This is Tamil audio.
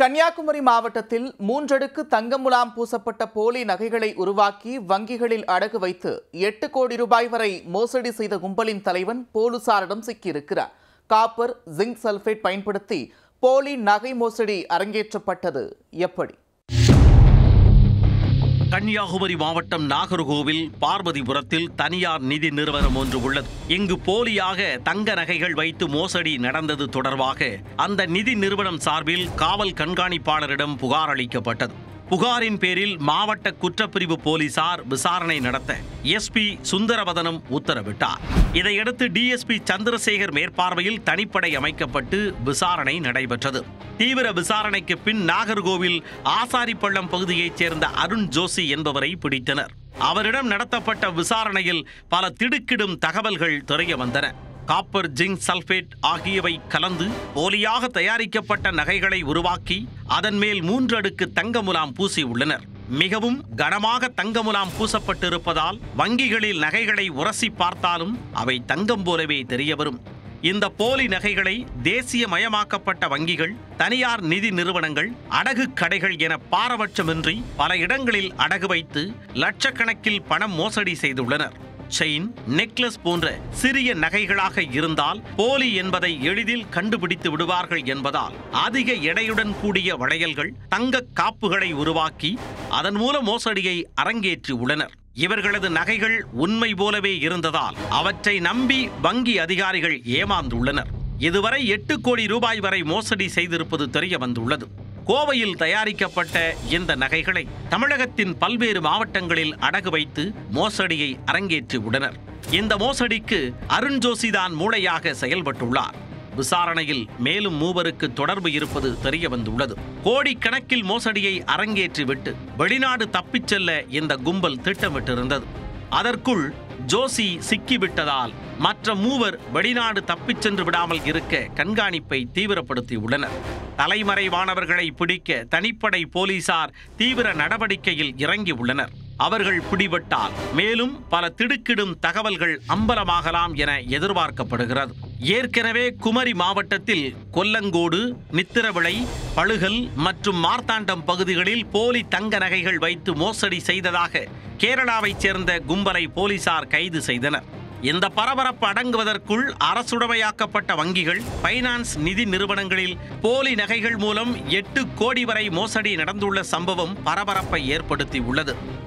கன்னியாகுமரி மாவட்டத்தில் மூன்றடுக்கு தங்க முலாம் பூசப்பட்ட போலி நகைகளை உருவாக்கி வங்கிகளில் அடகு வைத்து எட்டு கோடி ரூபாய் வரை மோசடி செய்த கும்பலின் தலைவன் போலீசாரிடம் சிக்கியிருக்கிறார் காப்பர் ஜிங்க் சல்பேட் பயன்படுத்தி போலி நகை மோசடி அரங்கேற்றப்பட்டது எப்படி கன்னியாகுமரி மாவட்டம் நாகர்கோவில் பார்வதிபுரத்தில் தனியார் நிதி நிறுவனம் ஒன்று உள்ளது இங்கு போலியாக தங்க நகைகள் வைத்து மோசடி நடந்தது தொடர்பாக அந்த நிதி நிறுவனம் சார்பில் காவல் கண்காணிப்பாளரிடம் புகார் அளிக்கப்பட்டது புகாரின் பேரில் மாவட்ட குற்றப்பிரிவு போலீசார் விசாரணை நடத்த எஸ்பி சுந்தரவதனம் உத்தரவிட்டார் இதையடுத்து டிஎஸ்பி சந்திரசேகர் மேற்பார்வையில் தனிப்படை அமைக்கப்பட்டு விசாரணை நடைபெற்றது தீவிர விசாரணைக்கு பின் நாகர்கோவில் ஆசாரிப்பள்ளம் பகுதியைச் சேர்ந்த அருண் ஜோஷி என்பவரை பிடித்தனர் அவரிடம் நடத்தப்பட்ட விசாரணையில் பல திடுக்கிடும் தகவல்கள் தெரிய வந்தன காப்பர் ஜிங்க் சல்பேட் ஆகியவை கலந்து போலியாக தயாரிக்கப்பட்ட நகைகளை உருவாக்கி அதன் மேல் மூன்று அடுக்கு தங்க முலாம் பூசி உள்ளனர் மிகவும் கனமாக தங்க முலாம் பூசப்பட்டிருப்பதால் வங்கிகளில் நகைகளை உரசி பார்த்தாலும் அவை தங்கம் போலவே தெரியவரும் இந்த போலி நகைகளை தேசியமயமாக்கப்பட்ட வங்கிகள் தனியார் நிதி நிறுவனங்கள் அடகு கடைகள் என பாரபட்சமின்றி பல இடங்களில் அடகு வைத்து லட்சக்கணக்கில் பணம் மோசடி செய்துள்ளனர் செயின் நெக்லஸ் போன்ற சிறிய நகைகளாக இருந்தால் போலி என்பதை எளிதில் கண்டுபிடித்து விடுவார்கள் என்பதால் அதிக எடையுடன் கூடிய வளையல்கள் தங்க காப்புகளை உருவாக்கி அதன் மூலம் மோசடியை அரங்கேற்றி உள்ளனர் இவர்களது நகைகள் உண்மை போலவே இருந்ததால் அவற்றை நம்பி வங்கி அதிகாரிகள் ஏமாந்துள்ளனர் இதுவரை எட்டு கோடி ரூபாய் வரை மோசடி செய்திருப்பது தெரிய வந்துள்ளது கோவையில் தயாரிக்கப்பட்ட இந்த நகைகளை தமிழகத்தின் பல்வேறு மாவட்டங்களில் அடகு வைத்து மோசடியை அரங்கேற்றி உள்ளனர் இந்த மோசடிக்கு அருண் ஜோஷிதான் மூளையாக செயல்பட்டுள்ளார் விசாரணையில் மேலும் மூவருக்கு தொடர்பு இருப்பது தெரிய வந்துள்ளது கோடிக்கணக்கில் மோசடியை அரங்கேற்றிவிட்டு வெளிநாடு தப்பிச் செல்ல இந்த கும்பல் திட்டமிட்டிருந்தது அதற்குள் ஜோசி சிக்கிவிட்டதால் மற்ற மூவர் வெளிநாடு தப்பிச் சென்று விடாமல் இருக்க கண்காணிப்பை தீவிரப்படுத்தி உள்ளனர் தலைமறைவானவர்களை பிடிக்க தனிப்படை போலீசார் தீவிர நடவடிக்கையில் இறங்கி உள்ளனர் அவர்கள் பிடிபட்டால் மேலும் பல திடுக்கிடும் தகவல்கள் அம்பலமாகலாம் என எதிர்பார்க்கப்படுகிறது ஏற்கனவே குமரி மாவட்டத்தில் கொல்லங்கோடு நித்திரவிளை பழுகல் மற்றும் மார்த்தாண்டம் பகுதிகளில் போலி தங்க நகைகள் வைத்து மோசடி செய்ததாக கேரளாவைச் சேர்ந்த கும்பலை போலீசார் கைது செய்தனர் இந்த பரபரப்பு அடங்குவதற்குள் அரசுடைமையாக்கப்பட்ட வங்கிகள் பைனான்ஸ் நிதி நிறுவனங்களில் போலி நகைகள் மூலம் எட்டு கோடி வரை மோசடி நடந்துள்ள சம்பவம் பரபரப்பை ஏற்படுத்தி உள்ளது